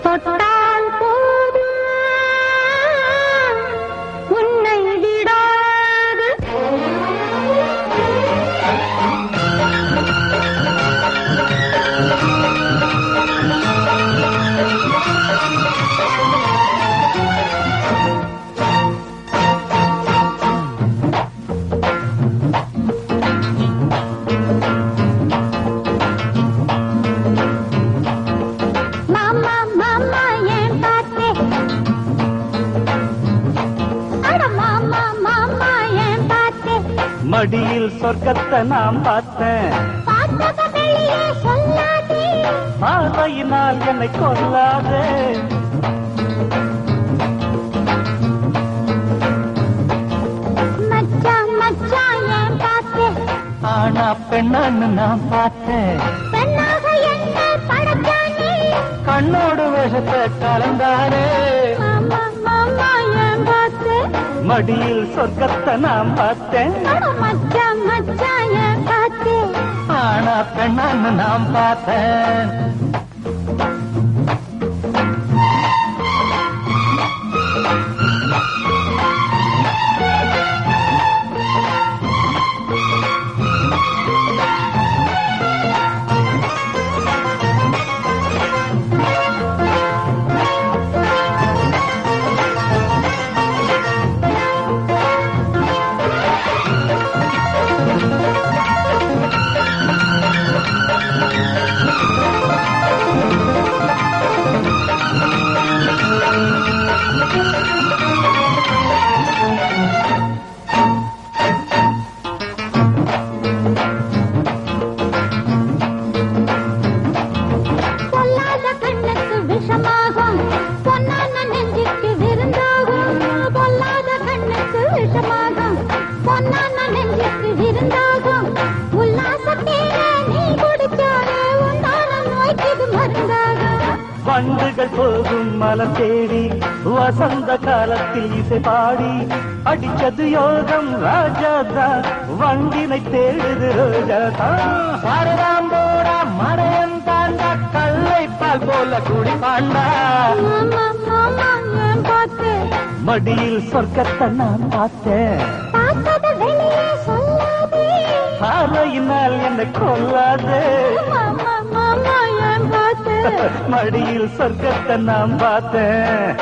தொட்டால் போதும் உன்னை விடாது மாமா மாமா ஏன் பார்த்தே அட மாமா மாமா ஏன் பார்த்தே மடியில் சொர்க்கத்தை நாம் பார்த்தேன் பார்த்தத வெளியே சொல்லாதே பார்வையினால் என்னை கொல்லாதே மச்சான் மச்சான் ஏன் பார்த்தே ஆனா பெண்ணான்னு நான் பார்த்தேன் பெண்ணாக என்ன படைச்சானே கண்ணோடு விஷத்தை கலந்தானே மாமா மாமா ஏன் பார்த்தே மடியில் சொர்க்கத்தை நாம் பார்த்தேன் அட மச்சான் மச்சான் ஏன் பார்த்தே ஆனா பெண்ணான்னு நாம் பார்த்தேன் பொல்லாத கண்ணுக்கு விஷமாகும் பொன்னான நெஞ்சுக்கு விருந்தாகும் பொல்லாத கண்ணுக்கு விஷமாகும் பொன்னான நெஞ்சுக்கு விருந்தாகும் உல்லாசத்தேன நீ குடிச்சாலே உண்டான நோய்க்கு இது மருந்தாகும் வண்டுகள் போகும் மலம் தேடி வசந்த காலத்தில் இசை பாடி அடிச்சது யோகம் ராஜாதா வண்டினை தேடுது ரோஜாதா சாரதாம்போடா மறையன் தாண்டா கல்லை பால் போல குடி பாண்டா மாமா மாமா ஏன் பார்த்து மடியில் சொர்க்கத்தை நான் பார்த்தேன் பார்த்தத வெளியே சொல்லாதே பார்வையினால் என்னை கொல்லாதே மாமா மாமா ஏன் பார்த்து மடியில் சொர்க்கத்தை நான் பார்த்தேன்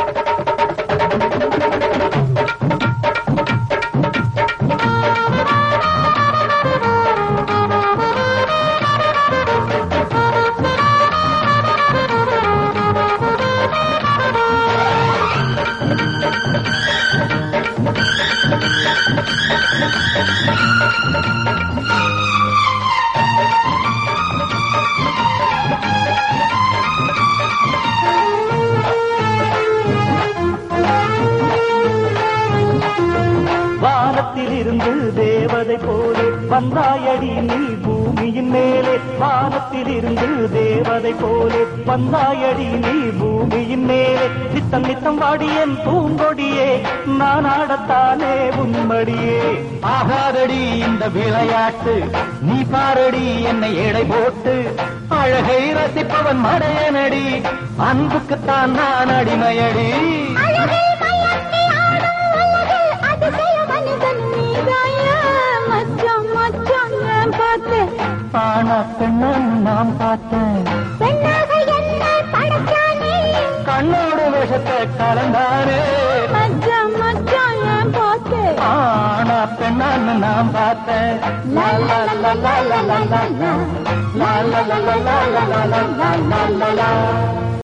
வானத்தில் இருந்து தேவதை போலே வந்தாயடி நீ பூமியின் மேலே வானத்தில் இருந்து தேவதை போலே வந்தாயடி நீ பூமியின் மேலே நித்தம் நித்தம் வாடியன் பூங்கொடியே நான் ஆடத்தானே உன்மடியே ஆகாதடி இந்த விளையாட்டு நீ பாரடி என்னை எடை போட்டு அழகை ரசிப்பவன் மடையனடி அன்புக்குத்தான் நான் அடிமையடி அழகே மயங்கி ஆடும் அழகு அதிசய மனிதன் நீதாயா மச்சான் மச்சான் ஏன் பார்த்து ஆனா பெண்ணன் நாம் பார்த்தேன் பெண்ணாக என்ன படைச்சானே கண்ணோடு விஷத்தை கலந்தானே மச்சான் மச்சான் ஏன் பார்த்து ஆனா பெண்ணான்னு நான் பார்த்தேன் லா லா லா லா லா லா லா லா. லா லா லா லா லா லா லா லா லா லா லா.